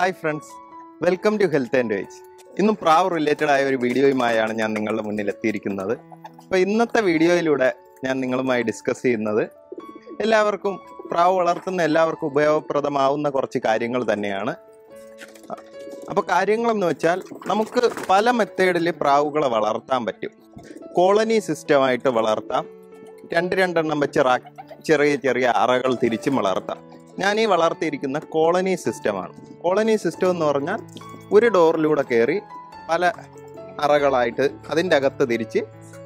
hi friends welcome to health and വേജ് ഇന്നും പ്രാവ് റിലേറ്റഡ് ആയ ഒരു വീഡിയോയുമായാണ് ഞാൻ നിങ്ങളുടെ മുന്നിൽ എത്തിയിരിക്കുന്നത് അപ്പോൾ ഇന്നത്തെ വീഡിയോയിലൂടെ ഞാൻ നിങ്ങളുമായി ഡിസ്കസ് ചെയ്യുന്നത് എല്ലാവർക്കും പ്രാവ് വളർത്തുന്ന എല്ലാവർക്കും ഉപയോഗപ്രദമാവുന്ന കുറച്ച് കാര്യങ്ങൾ തന്നെയാണ് അപ്പോൾ കാര്യങ്ങളെന്ന് വെച്ചാൽ നമുക്ക് പല മെത്തേഡിൽ പ്രാവുകളെ വളർത്താൻ പറ്റും കോളനി സിസ്റ്റമായിട്ട് വളർത്താം രണ്ട് രണ്ടെണ്ണം വെച്ച് റാ ചെറിയ ചെറിയ അറകൾ തിരിച്ചും വളർത്താം ഞാൻ ഈ വളർത്തിയിരിക്കുന്ന കോളനി സിസ്റ്റമാണ് കോളനി സിസ്റ്റം എന്ന് പറഞ്ഞാൽ ഒരു ഡോറിലൂടെ കയറി പല അറകളായിട്ട് അതിൻ്റെ അകത്ത് തിരിച്ച്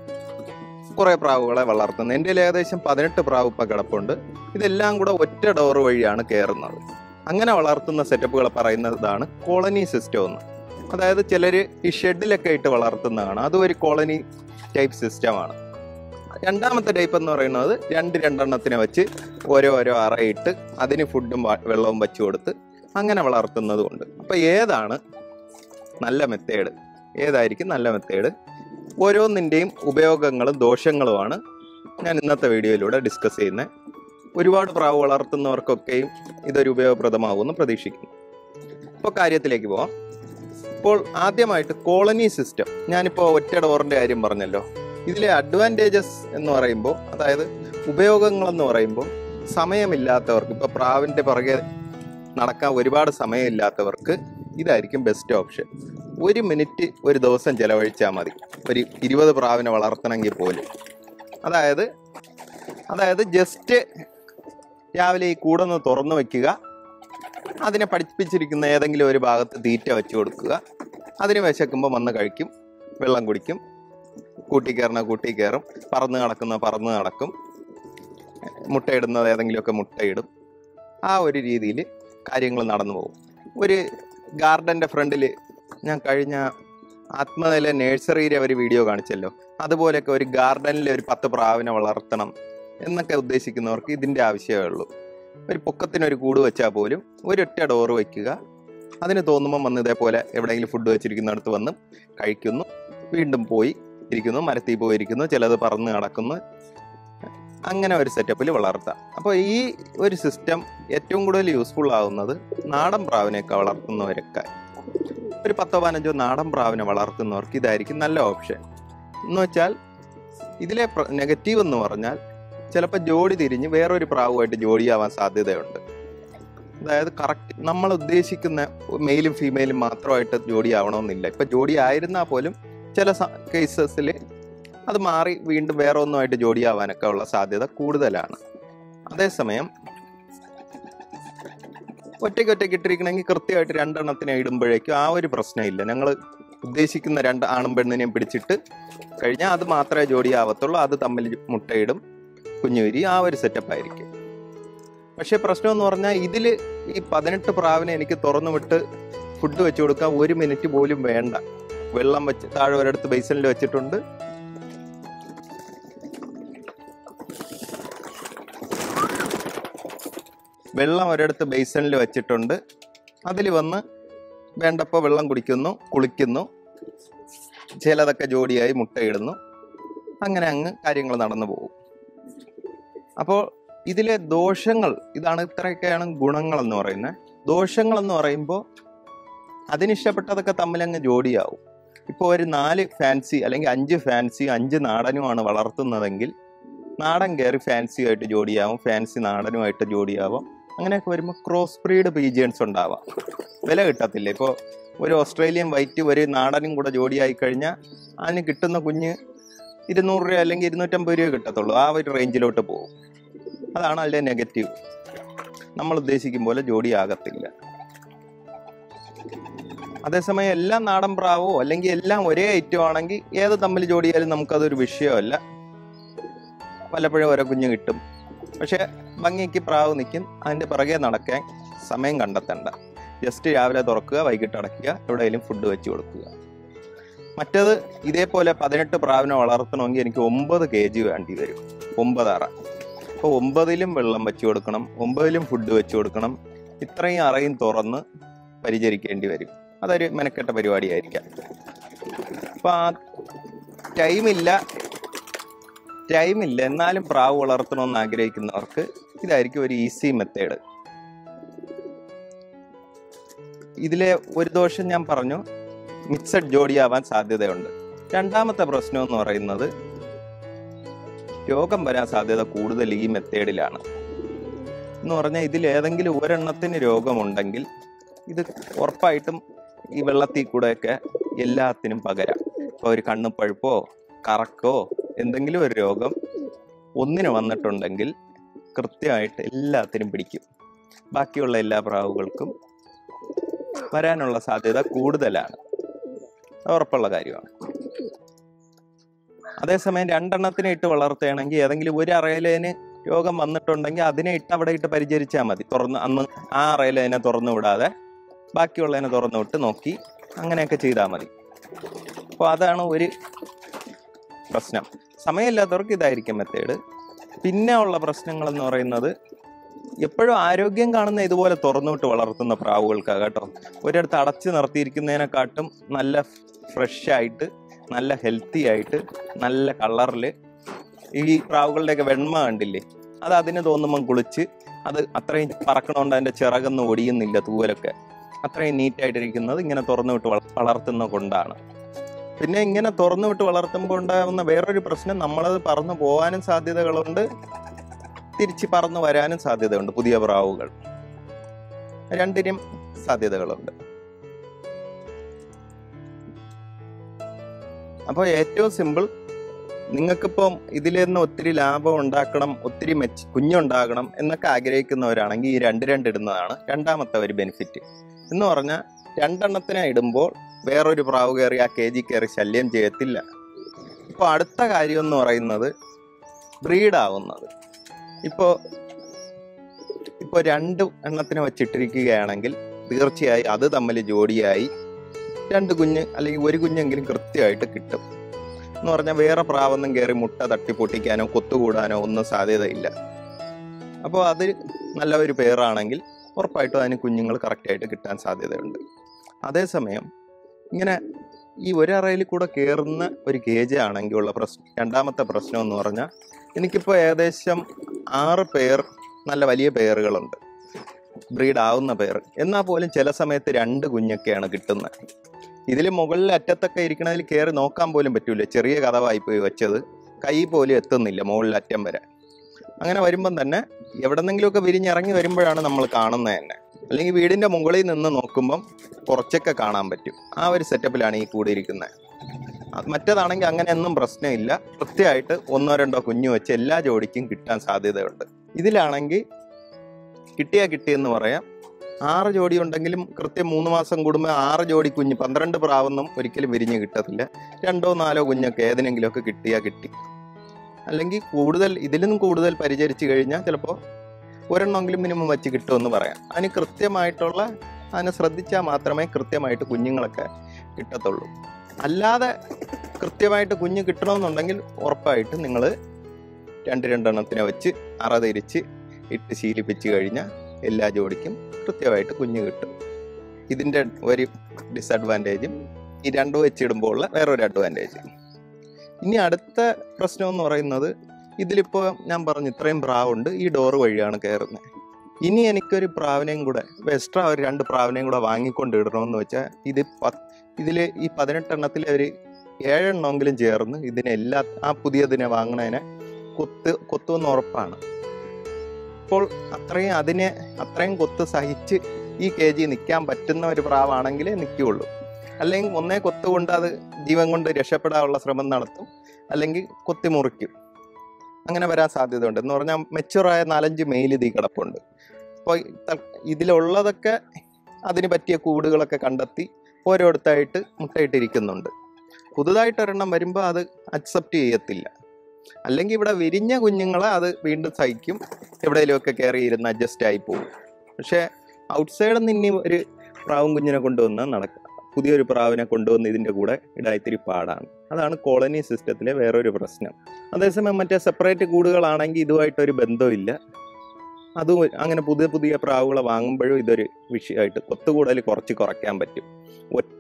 കുറേ പ്രാവുകളെ വളർത്തുന്നത് എൻ്റെ കയ്യിൽ ഏകദേശം പതിനെട്ട് പ്രാവ് ഇപ്പം കിടപ്പുണ്ട് ഇതെല്ലാം കൂടെ ഒറ്റ ഡോർ വഴിയാണ് കയറുന്നത് അങ്ങനെ വളർത്തുന്ന സെറ്റപ്പുകൾ പറയുന്നതാണ് കോളനി സിസ്റ്റം എന്ന് അതായത് ചിലർ ഈ ഷെഡിലൊക്കെ ഇട്ട് വളർത്തുന്നതാണ് അതും ഒരു കോളനി ടൈപ്പ് സിസ്റ്റമാണ് രണ്ടാമത്തെ ടൈപ്പ് എന്ന് പറയുന്നത് രണ്ട് രണ്ടെണ്ണത്തിനെ വെച്ച് ഓരോ ഓരോ അറയിട്ട് അതിന് ഫുഡും വാ- വെള്ളവും വെച്ച് കൊടുത്ത് അങ്ങനെ വളർത്തുന്നതുമുണ്ട് അപ്പോൾ ഏതാണ് നല്ല മെത്തേഡ് ഏതായിരിക്കും നല്ല മെത്തേഡ് ഓരോന്നിൻ്റെയും ഉപയോഗങ്ങളും ദോഷങ്ങളുമാണ് ഞാൻ ഇന്നത്തെ വീഡിയോയിലൂടെ ഡിസ്കസ് ചെയ്യുന്നത് ഒരുപാട് പ്രാവ് വളർത്തുന്നവർക്കൊക്കെയും ഇതൊരു ഉപയോഗപ്രദമാകുമെന്ന് പ്രതീക്ഷിക്കുന്നു അപ്പോൾ കാര്യത്തിലേക്ക് പോവാം ഇപ്പോൾ ആദ്യമായിട്ട് കോളനി സിസ്റ്റം ഞാനിപ്പോൾ ഒറ്റ ഡോറിൻ്റെ കാര്യം പറഞ്ഞല്ലോ ഇതിലെ അഡ്വാൻറ്റേജസ് എന്ന് പറയുമ്പോൾ അതായത് ഉപയോഗങ്ങളെന്ന് പറയുമ്പോൾ സമയമില്ലാത്തവർക്ക് ഇപ്പോൾ പ്രാവിൻ്റെ പുറകെ നടക്കാൻ ഒരുപാട് സമയമില്ലാത്തവർക്ക് ഇതായിരിക്കും ബെസ്റ്റ് ഓപ്ഷൻ ഒരു മിനിറ്റ് ഒരു ദിവസം ചിലവഴിച്ചാൽ മതി ഒരു ഇരുപത് പ്രാവിനെ വളർത്തണമെങ്കിൽ പോലും അതായത് അതായത് ജസ്റ്റ് രാവിലെ ഈ കൂടൊന്ന് തുറന്നു വെക്കുക അതിനെ പഠിപ്പിച്ചിരിക്കുന്ന ഏതെങ്കിലും ഒരു ഭാഗത്ത് തീറ്റ വെച്ച് കൊടുക്കുക അതിന് വിശക്കുമ്പോൾ വന്ന് കഴിക്കും വെള്ളം കുടിക്കും കൂട്ടി കയറുന്ന കൂട്ടി കയറും പറന്ന് നടക്കുന്ന പറന്ന് നടക്കും മുട്ടയിടുന്നത് ഏതെങ്കിലുമൊക്കെ മുട്ടയിടും ആ ഒരു രീതിയിൽ കാര്യങ്ങൾ നടന്നു പോകും ഒരു ഗാർഡൻ്റെ ഫ്രണ്ടിൽ ഞാൻ കഴിഞ്ഞ ആത്മനില നേഴ്സറിയിലെ ഒരു വീഡിയോ കാണിച്ചല്ലോ അതുപോലെയൊക്കെ ഒരു ഗാർഡനിൽ ഒരു പത്ത് പ്രാവിനെ വളർത്തണം എന്നൊക്കെ ഉദ്ദേശിക്കുന്നവർക്ക് ഇതിൻ്റെ ആവശ്യമേ ഉള്ളൂ ഒരു പൊക്കത്തിനൊരു കൂട് വെച്ചാൽ പോലും ഒരൊറ്റ ഡോറ് വയ്ക്കുക അതിന് തോന്നുമ്പോൾ വന്ന് ഇതേപോലെ എവിടെയെങ്കിലും ഫുഡ് വെച്ചിരിക്കുന്നിടത്ത് വന്ന് കഴിക്കുന്നു വീണ്ടും പോയി ഇരിക്കുന്നു മരത്തിൽ പോയിരിക്കുന്നു ചിലത് പറന്ന് നടക്കുന്നു അങ്ങനെ ഒരു സെറ്റപ്പിൽ വളർത്താം അപ്പോൾ ഈ ഒരു സിസ്റ്റം ഏറ്റവും കൂടുതൽ യൂസ്ഫുൾ ആവുന്നത് നാടൻ പ്രാവിനെയൊക്കെ വളർത്തുന്നവരൊക്കെ ഒരു പത്തോ പതിനഞ്ചോ നാടൻ പ്രാവിനെ വളർത്തുന്നവർക്ക് ഇതായിരിക്കും നല്ല ഓപ്ഷൻ എന്ന് വെച്ചാൽ ഇതിലെ നെഗറ്റീവ് എന്ന് പറഞ്ഞാൽ ചിലപ്പോൾ ജോഡി തിരിഞ്ഞ് വേറൊരു പ്രാവുമായിട്ട് ജോഡിയാവാൻ സാധ്യതയുണ്ട് അതായത് കറക്റ്റ് നമ്മൾ ഉദ്ദേശിക്കുന്ന മെയിലും ഫീമെയിലും മാത്രമായിട്ട് ജോഡിയാവണമെന്നില്ല ഇപ്പം ജോഡി ആയിരുന്നാൽ പോലും ചില കേസസിൽ അത് മാറി വീണ്ടും വേറെ ഒന്നുമായിട്ട് ജോഡിയാവാനൊക്കെ ഉള്ള സാധ്യത കൂടുതലാണ് അതേസമയം ഒറ്റയ്ക്ക് ഒറ്റയ്ക്ക് ഇട്ടിരിക്കണമെങ്കിൽ കൃത്യമായിട്ട് രണ്ടെണ്ണത്തിനെ ഇടുമ്പോഴേക്കും ആ ഒരു പ്രശ്നമില്ല ഞങ്ങൾ ഉദ്ദേശിക്കുന്ന രണ്ട് ആണും പെണ്ണിനെയും പിടിച്ചിട്ട് കഴിഞ്ഞാൽ അത് മാത്രമേ ജോഡിയാവത്തുള്ളൂ അത് തമ്മിൽ മുട്ടയിടും കുഞ്ഞുവിരി ആ ഒരു സെറ്റപ്പ് ആയിരിക്കും പക്ഷേ പ്രശ്നം എന്ന് പറഞ്ഞാൽ ഇതിൽ ഈ പതിനെട്ട് പ്രാവിനെ എനിക്ക് തുറന്നു വിട്ട് ഫുഡ് വെച്ച് കൊടുക്കാൻ ഒരു മിനിറ്റ് പോലും വേണ്ട വെള്ളം വെച്ച് താഴെ ഒരിടത്ത് ബേസനിൽ വെച്ചിട്ടുണ്ട് വെള്ളം ഒരിടത്ത് ബേസനിൽ വെച്ചിട്ടുണ്ട് അതിൽ വന്ന് വേണ്ടപ്പോൾ വെള്ളം കുടിക്കുന്നു കുളിക്കുന്നു ചിലതൊക്കെ ജോഡിയായി മുട്ടയിടുന്നു അങ്ങനെ അങ്ങ് കാര്യങ്ങൾ നടന്നു പോകും അപ്പോൾ ഇതിലെ ദോഷങ്ങൾ ഇതാണ് ഇത്രയൊക്കെയാണ് ഗുണങ്ങൾ എന്ന് പറയുന്നത് ദോഷങ്ങൾ എന്ന് പറയുമ്പോൾ അതിനിഷ്ടപ്പെട്ടതൊക്കെ തമ്മിൽ അങ്ങ് ജോഡിയാവും ഇപ്പോൾ ഒരു നാല് ഫാൻസി അല്ലെങ്കിൽ അഞ്ച് ഫാൻസി അഞ്ച് നാടനുമാണ് വളർത്തുന്നതെങ്കിൽ നാടൻ കയറി ഫാൻസി ആയിട്ട് ജോഡിയാവും ഫാൻസി നാടനുമായിട്ട് ജോഡിയാവും അങ്ങനെയൊക്കെ വരുമ്പോൾ ക്രോസ് ബ്രീഡ് പീജിയൻസ് ഉണ്ടാവാം വില കിട്ടത്തില്ല ഇപ്പോൾ ഒരു ഓസ്ട്രേലിയൻ വൈറ്റ് ഒരു നാടനും കൂടെ ജോഡിയായി കഴിഞ്ഞാൽ അതിന് കിട്ടുന്ന കുഞ്ഞ് ഇരുന്നൂറ് രൂപ അല്ലെങ്കിൽ ഇരുന്നൂറ്റമ്പത് രൂപ കിട്ടത്തുള്ളൂ ആ ഒരു റേഞ്ചിലോട്ട് പോകും അതാണ് അതിൻ്റെ നെഗറ്റീവ് നമ്മൾ ഉദ്ദേശിക്കും പോലെ ജോഡിയാകത്തില്ല അതേസമയം എല്ലാം നാടൻ പ്രാവോ അല്ലെങ്കിൽ എല്ലാം ഒരേ ഐറ്റം ആണെങ്കിൽ ഏത് തമ്മിൽ ജോഡിയാലും നമുക്കതൊരു വിഷയമല്ല വല്ലപ്പോഴും ഓരോ കുഞ്ഞ് കിട്ടും പക്ഷേ ഭംഗിക്ക് പ്രാവ് നിൽക്കും അതിൻ്റെ പിറകെ നടക്കാൻ സമയം കണ്ടെത്തണ്ട ജസ്റ്റ് രാവിലെ തുറക്കുക വൈകിട്ട് അടയ്ക്കുക എവിടെയെങ്കിലും ഫുഡ് വെച്ച് കൊടുക്കുക മറ്റത് ഇതേപോലെ പതിനെട്ട് പ്രാവിനെ വളർത്തണമെങ്കിൽ എനിക്ക് ഒമ്പത് കെ ജി വേണ്ടി വരും ഒമ്പത് അറ അപ്പോൾ ഒമ്പതിലും വെള്ളം വെച്ച് കൊടുക്കണം ഒമ്പതിലും ഫുഡ് വെച്ച് കൊടുക്കണം ഇത്രയും അറയും തുറന്ന് പരിചരിക്കേണ്ടി വരും അതൊരു മെനക്കെട്ട പരിപാടിയായിരിക്കാം അപ്പോൾ ആ ടൈമില്ല ടൈമില്ല എന്നാലും പ്രാവ് വളർത്തണമെന്ന് ആഗ്രഹിക്കുന്നവർക്ക് ഇതായിരിക്കും ഒരു ഈസി മെത്തേഡ് ഇതിലെ ഒരു ദോഷം ഞാൻ പറഞ്ഞു മിക്സഡ് ജോഡിയാവാൻ സാധ്യതയുണ്ട് രണ്ടാമത്തെ പ്രശ്നം എന്ന് പറയുന്നത് രോഗം വരാൻ സാധ്യത കൂടുതൽ ഈ മെത്തേഡിലാണ് എന്ന് പറഞ്ഞാൽ ഇതിൽ ഏതെങ്കിലും ഒരെണ്ണത്തിന് രോഗമുണ്ടെങ്കിൽ ഇത് ഉറപ്പായിട്ടും ഈ വെള്ളത്തിൽ കൂടെയൊക്കെ എല്ലാത്തിനും പകരാം ഇപ്പോൾ ഒരു കണ്ണ് പഴുപ്പോ കറക്കോ എന്തെങ്കിലും ഒരു രോഗം ഒന്നിന് വന്നിട്ടുണ്ടെങ്കിൽ കൃത്യമായിട്ട് എല്ലാത്തിനും പിടിക്കും ബാക്കിയുള്ള എല്ലാ പ്രാവുകൾക്കും വരാനുള്ള സാധ്യത കൂടുതലാണ് അത് ഉറപ്പുള്ള കാര്യമാണ് അതേസമയം രണ്ടെണ്ണത്തിനെ ഇട്ട് വളർത്തുകയാണെങ്കിൽ ഏതെങ്കിലും ഒരു അറയിലേന് രോഗം വന്നിട്ടുണ്ടെങ്കിൽ അതിനെ ഇട്ട് അവിടെ ഇട്ട് പരിചരിച്ചാൽ മതി തുറന്ന് അന്ന് ആ അറയിലേനെ തുറന്നു വിടാതെ ബാക്കിയുള്ളതിനെ തുറന്നു വിട്ട് നോക്കി അങ്ങനെയൊക്കെ ചെയ്താൽ മതി അപ്പോൾ അതാണ് ഒരു പ്രശ്നം സമയമില്ലാത്തവർക്ക് ഇതായിരിക്കും മെത്തേഡ് പിന്നെ ഉള്ള പ്രശ്നങ്ങൾ എന്ന് പറയുന്നത് എപ്പോഴും ആരോഗ്യം കാണുന്ന ഇതുപോലെ തുറന്നുവിട്ട് വളർത്തുന്ന പ്രാവുകൾക്കാണ് കേട്ടോ ഒരിടത്ത് അടച്ചു നിർത്തിയിരിക്കുന്നതിനെക്കാട്ടും നല്ല ഫ്രഷ് ആയിട്ട് നല്ല ഹെൽത്തി ആയിട്ട് നല്ല കളറിൽ ഈ പ്രാവുകളുടെയൊക്കെ വെണ്മ കണ്ടില്ലേ അത് അതിന് തോന്നുമ്പം കുളിച്ച് അത് അത്രയും പറക്കണോണ്ട് അതിൻ്റെ ചിറകൊന്നും ഒടിയുന്നില്ല തൂവലൊക്കെ അത്രയും നീറ്റായിട്ടിരിക്കുന്നത് ഇങ്ങനെ തുറന്നു വിട്ട് വള- വളർത്തുന്ന കൊണ്ടാണ് പിന്നെ ഇങ്ങനെ തുറന്നു വിട്ട് വളർത്തുമ്പോൾ ഉണ്ടാകുന്ന വേറൊരു പ്രശ്നം നമ്മളത് പറന്നു പോകാനും സാധ്യതകളുണ്ട് തിരിച്ച് പറന്നു വരാനും സാധ്യതയുണ്ട് പുതിയ പ്രാവുകൾ രണ്ടിനും സാധ്യതകളുണ്ട് അപ്പോൾ ഏറ്റവും സിമ്പിൾ നിങ്ങൾക്കിപ്പം ഇതിൽ നിന്ന് ഒത്തിരി ലാഭം ഉണ്ടാക്കണം ഒത്തിരി മെച്ച് കുഞ്ഞുണ്ടാകണം എന്നൊക്കെ ആഗ്രഹിക്കുന്നവരാണെങ്കിൽ ഈ രണ്ട് രണ്ട് ഇടുന്നതാണ് രണ്ടാമത്തെ ഒരു ബെനിഫിറ്റ് എന്ന് പറഞ്ഞാൽ രണ്ടെണ്ണത്തിനെ ഇടുമ്പോൾ വേറൊരു പ്രാവ് കയറി ആ കെ ജി കയറി ശല്യം ചെയ്യത്തില്ല ഇപ്പോൾ അടുത്ത കാര്യം എന്ന് പറയുന്നത് ബ്രീഡാവുന്നത് ഇപ്പോൾ ഇപ്പോൾ രണ്ട് എണ്ണത്തിനെ വെച്ചിട്ടിരിക്കുകയാണെങ്കിൽ തീർച്ചയായും അത് തമ്മിൽ ജോഡിയായി രണ്ട് കുഞ്ഞ് അല്ലെങ്കിൽ ഒരു കുഞ്ഞെങ്കിലും കൃത്യമായിട്ട് കിട്ടും എന്ന് പറഞ്ഞാൽ വേറെ പ്രാവൊന്നും കയറി മുട്ട തട്ടിപ്പൊട്ടിക്കാനോ കൊത്തുകൂടാനോ ഒന്നും സാധ്യതയില്ല അപ്പോൾ അത് നല്ല ഒരു പേരാണെങ്കിൽ ഉറപ്പായിട്ടും അതിന് കുഞ്ഞുങ്ങൾ കറക്റ്റായിട്ട് കിട്ടാൻ സാധ്യതയുണ്ട് അതേസമയം ഇങ്ങനെ ഈ ഒരറയിൽ കൂടെ കയറുന്ന ഒരു കേജ് ആണെങ്കിൽ ഉള്ള പ്രശ്നം രണ്ടാമത്തെ പ്രശ്നം എന്ന് പറഞ്ഞാൽ എനിക്കിപ്പോൾ ഏകദേശം ആറ് പേർ നല്ല വലിയ പേറുകളുണ്ട് ബ്രീഡ് ആവുന്ന പേർ എന്നാൽ പോലും ചില സമയത്ത് രണ്ട് കുഞ്ഞൊക്കെയാണ് കിട്ടുന്നത് ഇതിൽ മുകളിൽ അറ്റത്തൊക്കെ ഇരിക്കണതിൽ കയറി നോക്കാൻ പോലും പറ്റൂല ചെറിയ കഥവായി പോയി വെച്ചത് കൈ പോലും എത്തുന്നില്ല മുകളിൽ അറ്റം വരെ അങ്ങനെ വരുമ്പം തന്നെ എവിടെന്നെങ്കിലുമൊക്കെ വിരിഞ്ഞിറങ്ങി വരുമ്പോഴാണ് നമ്മൾ കാണുന്നത് തന്നെ അല്ലെങ്കിൽ വീടിന്റെ മുകളിൽ നിന്ന് നോക്കുമ്പം കുറച്ചൊക്കെ കാണാൻ പറ്റും ആ ഒരു സെറ്റപ്പിലാണ് ഈ കൂടിയിരിക്കുന്നത് അത് മറ്റേതാണെങ്കിൽ അങ്ങനെയൊന്നും പ്രശ്നമില്ല കൃത്യമായിട്ട് ഒന്നോ രണ്ടോ കുഞ്ഞു വെച്ച് എല്ലാ ജോഡിക്കും കിട്ടാൻ സാധ്യതയുണ്ട് ഇതിലാണെങ്കിൽ കിട്ടിയാ കിട്ടിയെന്ന് പറയാം ആറ് ജോഡി ഉണ്ടെങ്കിലും കൃത്യം മൂന്ന് മാസം കൂടുമ്പോൾ ആറ് ജോഡി കുഞ്ഞ് പന്ത്രണ്ട് പ്രാവൊന്നും ഒരിക്കലും വിരിഞ്ഞ് കിട്ടത്തില്ല രണ്ടോ നാലോ കുഞ്ഞൊക്കെ ഏതിനെങ്കിലുമൊക്കെ കിട്ടിയാ കിട്ടി അല്ലെങ്കിൽ കൂടുതൽ ഇതിലും കൂടുതൽ പരിചരിച്ചു കഴിഞ്ഞാൽ ചിലപ്പോൾ ഒരെണ്ണമെങ്കിലും മിനിമം വെച്ച് കിട്ടുമെന്ന് പറയാം അതിന് കൃത്യമായിട്ടുള്ള അതിനെ ശ്രദ്ധിച്ചാൽ മാത്രമേ കൃത്യമായിട്ട് കുഞ്ഞുങ്ങളൊക്കെ കിട്ടത്തുള്ളൂ അല്ലാതെ കൃത്യമായിട്ട് കുഞ്ഞ് കിട്ടണമെന്നുണ്ടെങ്കിൽ ഉറപ്പായിട്ട് നിങ്ങൾ രണ്ട് രണ്ടെണ്ണത്തിനെ വെച്ച് അറ തിരിച്ച് ഇട്ട് ശീലിപ്പിച്ച് കഴിഞ്ഞാൽ എല്ലാ ജോഡിക്കും കൃത്യമായിട്ട് കുഞ്ഞ് കിട്ടും ഇതിൻ്റെ ഒരു ഡിസഡ്വാൻറ്റേജും ഈ രണ്ടു വെച്ചിടുമ്പോൾ ഉള്ള വേറൊരു അഡ്വാൻറ്റേജ് ഇനി അടുത്ത പ്രശ്നം എന്ന് പറയുന്നത് ഇതിലിപ്പോൾ ഞാൻ പറഞ്ഞു ഇത്രയും പ്രാവുണ്ട് ഈ ഡോറ് വഴിയാണ് കയറുന്നത് ഇനി എനിക്കൊരു പ്രാവിനെയും കൂടെ എക്സ്ട്രാ ഒരു രണ്ട് പ്രാവിനെയും കൂടെ വാങ്ങിക്കൊണ്ട് ഇടണമെന്ന് വെച്ചാൽ ഇത് പത്ത് ഇതിൽ ഈ പതിനെട്ടെണ്ണത്തിൽ ഒരു ഏഴെണ്ണമെങ്കിലും ചേർന്ന് ഇതിനെല്ലാ ആ പുതിയതിനെ വാങ്ങണതിനെ കൊത്ത് കൊത്തുമെന്ന് ഉറപ്പാണ് അപ്പോൾ അത്രയും അതിനെ അത്രയും കൊത്ത് സഹിച്ച് ഈ കെ ജി നിൽക്കാൻ പറ്റുന്ന ഒരു പ്രാവാണെങ്കിലേ നിൽക്കുകയുള്ളൂ അല്ലെങ്കിൽ ഒന്നേ കൊത്ത് കൊണ്ട് അത് ജീവൻ കൊണ്ട് രക്ഷപ്പെടാനുള്ള ശ്രമം നടത്തും അല്ലെങ്കിൽ കൊത്തി മുറിക്കും അങ്ങനെ വരാൻ സാധ്യതയുണ്ട് എന്ന് പറഞ്ഞാൽ മെച്ചുറായ നാലഞ്ച് മെയിൽ ഇതീ കിടപ്പുണ്ട് അപ്പോൾ ഇതിലുള്ളതൊക്കെ അതിന് പറ്റിയ കൂടുകളൊക്കെ കണ്ടെത്തി ഓരോരുത്തായിട്ട് മുട്ടയിട്ടിരിക്കുന്നുണ്ട് പുതുതായിട്ട് ഒരെണ്ണം വരുമ്പോൾ അത് അക്സെപ്റ്റ് ചെയ്യത്തില്ല അല്ലെങ്കിൽ ഇവിടെ വിരിഞ്ഞ കുഞ്ഞുങ്ങളെ അത് വീണ്ടും സഹിക്കും എവിടെയെങ്കിലുമൊക്കെ കയറി ഇരുന്ന് അഡ്ജസ്റ്റ് ആയി പോകും പക്ഷേ ഔട്ട്സൈഡിൽ നിന്ന് ഇനി ഒരു പ്രാവും കുഞ്ഞിനെ കൊണ്ടുവന്ന് നടക്കുക പുതിയൊരു പ്രാവിനെ കൊണ്ടുവന്ന് ഇതിൻ്റെ കൂടെ ഇടാൻ ഇത്തിരി പാടാണ് അതാണ് കോളനി സിസ്റ്റത്തിലെ വേറൊരു പ്രശ്നം അതേസമയം മറ്റേ സെപ്പറേറ്റ് കൂടുകളാണെങ്കിൽ ഇതുമായിട്ടൊരു ബന്ധമില്ല അതും അങ്ങനെ പുതിയ പുതിയ പ്രാവുകളെ വാങ്ങുമ്പോഴും ഇതൊരു വിഷയമായിട്ട് കൊത്തുകൂടൽ കുറച്ച് കുറയ്ക്കാൻ പറ്റും ഒറ്റ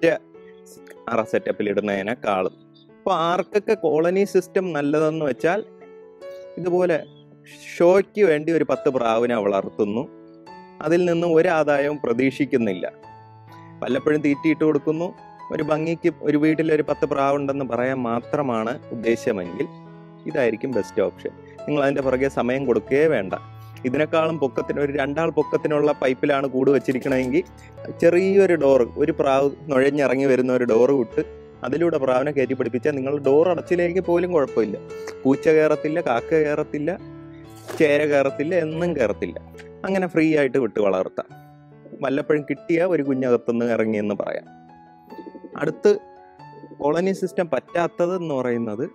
അറ സെറ്റപ്പിൽ ഇടുന്നതിനേക്കാളും അപ്പോൾ ആർക്കൊക്കെ കോളനി സിസ്റ്റം നല്ലതെന്ന് വെച്ചാൽ ഇതുപോലെ ഷോയ്ക്ക് വേണ്ടി ഒരു പത്ത് പ്രാവിനെ വളർത്തുന്നു അതിൽ നിന്നും ഒരു ആദായവും പ്രതീക്ഷിക്കുന്നില്ല വല്ലപ്പോഴും തീറ്റിയിട്ട് കൊടുക്കുന്നു ഒരു ഭംഗിക്ക് ഒരു വീട്ടിൽ ഒരു പത്ത് പ്രാവുണ്ടെന്ന് പറയാൻ മാത്രമാണ് ഉദ്ദേശമെങ്കിൽ ഇതായിരിക്കും ബെസ്റ്റ് ഓപ്ഷൻ നിങ്ങൾ അതിൻ്റെ പുറകെ സമയം കൊടുക്കുകയേ വേണ്ട ഇതിനേക്കാളും പൊക്കത്തിന് ഒരു രണ്ടാൾ പൊക്കത്തിനുള്ള പൈപ്പിലാണ് കൂട് വെച്ചിരിക്കണമെങ്കിൽ ചെറിയൊരു ഡോറ് ഒരു പ്രാവ് നുഴഞ്ഞിറങ്ങി വരുന്ന ഒരു ഡോറ് വിട്ട് അതിലൂടെ പ്രാവിനെ കയറ്റി പിടിപ്പിച്ചാൽ നിങ്ങൾ ഡോർ അടച്ചില്ലെങ്കിൽ പോലും കുഴപ്പമില്ല പൂച്ച കയറത്തില്ല കാക്ക കയറത്തില്ല ചേര കയറത്തില്ല എന്നും കയറത്തില്ല അങ്ങനെ ഫ്രീ ആയിട്ട് വിട്ട് വളർത്താം വല്ലപ്പോഴും കിട്ടിയ ഒരു കുഞ്ഞകത്തുനിന്ന് ഇറങ്ങിയെന്ന് പറയാം അടുത്ത് കോളനി സിസ്റ്റം പറ്റാത്തത് എന്ന് പറയുന്നത്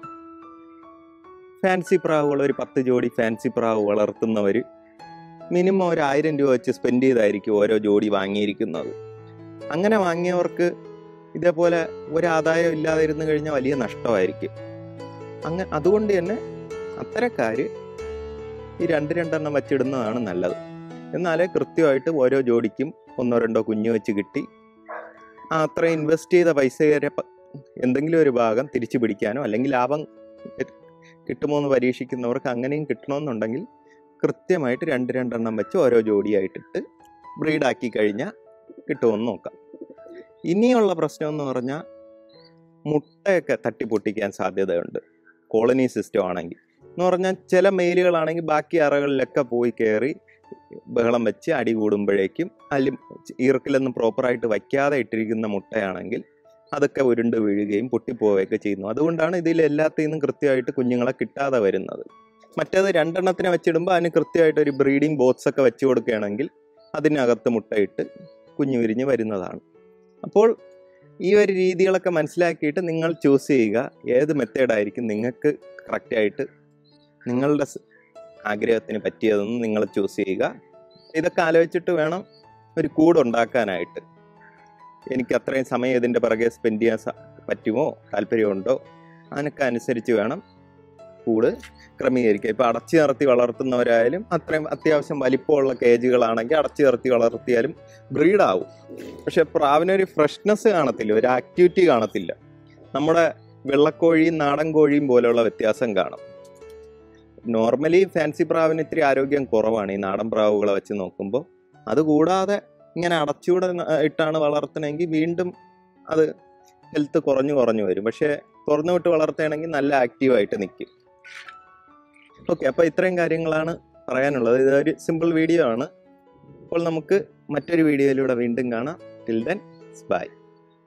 ഫാൻസി പ്രാവുകൾ ഒരു പത്ത് ജോഡി ഫാൻസി പ്രാവ് വളർത്തുന്നവർ മിനിമം ഒരു ആയിരം രൂപ വെച്ച് സ്പെൻഡ് ചെയ്തായിരിക്കും ഓരോ ജോഡി വാങ്ങിയിരിക്കുന്നത് അങ്ങനെ വാങ്ങിയവർക്ക് ഇതേപോലെ ഒരു ആദായം ഇല്ലാതെ ഇരുന്ന് കഴിഞ്ഞാൽ വലിയ നഷ്ടമായിരിക്കും അങ്ങ അതുകൊണ്ട് തന്നെ അത്തരക്കാർ ഈ രണ്ട് രണ്ടെണ്ണം വച്ചിടുന്നതാണ് നല്ലത് എന്നാലേ കൃത്യമായിട്ട് ഓരോ ജോഡിക്കും ഒന്നോ രണ്ടോ കുഞ്ഞു വെച്ച് കിട്ടി ആ അത്ര ഇൻവെസ്റ്റ് ചെയ്ത പൈസ എന്തെങ്കിലും ഒരു ഭാഗം തിരിച്ചു പിടിക്കാനോ അല്ലെങ്കിൽ ലാഭം കിട്ടുമോ എന്ന് പരീക്ഷിക്കുന്നവർക്ക് അങ്ങനെയും കിട്ടണമെന്നുണ്ടെങ്കിൽ കൃത്യമായിട്ട് രണ്ട് രണ്ടെണ്ണം വെച്ച് ഓരോ ജോഡിയായിട്ടിട്ട് ബ്രീഡാക്കി കഴിഞ്ഞാൽ കിട്ടുമെന്ന് നോക്കാം ഇനിയുള്ള പ്രശ്നം എന്ന് പറഞ്ഞാൽ മുട്ടയൊക്കെ തട്ടിപ്പൊട്ടിക്കാൻ സാധ്യതയുണ്ട് കോളനി സിസ്റ്റം ആണെങ്കിൽ എന്ന് പറഞ്ഞാൽ ചില മെയിലുകളാണെങ്കിൽ ബാക്കി അറകളിലൊക്കെ പോയി കയറി ബഹളം വെച്ച് അടി കൂടുമ്പോഴേക്കും അതിൽ ഈർക്കിലൊന്നും പ്രോപ്പറായിട്ട് വയ്ക്കാതെ ഇട്ടിരിക്കുന്ന മുട്ടയാണെങ്കിൽ അതൊക്കെ ഉരുണ്ട് വീഴുകയും പൊട്ടിപ്പോവുകയൊക്കെ ചെയ്യുന്നു അതുകൊണ്ടാണ് ഇതിൽ എല്ലാത്തിൽ നിന്നും കൃത്യമായിട്ട് കുഞ്ഞുങ്ങളെ കിട്ടാതെ വരുന്നത് മറ്റേത് രണ്ടെണ്ണത്തിനെ വെച്ചിടുമ്പോൾ അതിന് കൃത്യമായിട്ട് ഒരു ബ്രീഡിംഗ് ബോക്സ് ഒക്കെ വെച്ച് കൊടുക്കുകയാണെങ്കിൽ അതിനകത്ത് മുട്ടയിട്ട് കുഞ്ഞു വിരിഞ്ഞ് വരുന്നതാണ് അപ്പോൾ ഈ ഒരു രീതികളൊക്കെ മനസ്സിലാക്കിയിട്ട് നിങ്ങൾ ചൂസ് ചെയ്യുക ഏത് മെത്തേഡായിരിക്കും നിങ്ങൾക്ക് കറക്റ്റായിട്ട് നിങ്ങളുടെ സ് ആഗ്രഹത്തിന് പറ്റിയതെന്ന് നിങ്ങൾ ചൂസ് ചെയ്യുക ഇതൊക്കെ ആലോചിച്ചിട്ട് വേണം ഒരു കൂടുണ്ടാക്കാനായിട്ട് എനിക്ക് അത്രയും സമയം ഇതിൻ്റെ പിറകെ സ്പെൻഡ് ചെയ്യാൻ സ- പറ്റുമോ താല്പര്യമുണ്ടോ അതിനൊക്കെ അനുസരിച്ച് വേണം കൂട് ക്രമീകരിക്കുക ഇപ്പോൾ അടച്ചു നിർത്തി വളർത്തുന്നവരായാലും അത്രയും അത്യാവശ്യം വലിപ്പമുള്ള കേജുകളാണെങ്കിൽ അടച്ചു നിർത്തി വളർത്തിയാലും ബ്രീഡാവും പക്ഷെ പ്രാവിനൊരു ഫ്രഷ്നെസ് കാണത്തില്ല ഒരു ആക്ടിവിറ്റി കാണത്തില്ല നമ്മുടെ വെള്ളക്കോഴിയും നാടൻ കോഴിയും പോലെയുള്ള വ്യത്യാസം കാണും നോർമലി ഫാൻസി പ്രാവിന് ഇത്തിരി ആരോഗ്യം കുറവാണ് ഈ നാടൻ പ്രാവുകളെ വെച്ച് നോക്കുമ്പോൾ അതുകൂടാതെ ഇങ്ങനെ അടച്ചുകൂടെ ന- ഇട്ടാണ് വളർത്തണമെങ്കിൽ വീണ്ടും അത് ഹെൽത്ത് കുറഞ്ഞു കുറഞ്ഞു വരും പക്ഷേ തുറന്നു വിട്ട് വളർത്തുകയാണെങ്കിൽ നല്ല ആക്റ്റീവായിട്ട് നിൽക്കും ഓക്കെ അപ്പോൾ ഇത്രയും കാര്യങ്ങളാണ് പറയാനുള്ളത് ഇതൊരു സിമ്പിൾ വീഡിയോ ആണ് അപ്പോൾ നമുക്ക് മറ്റൊരു വീഡിയോയിലൂടെ വീണ്ടും കാണാം ടിൽ ദെൻ ബൈ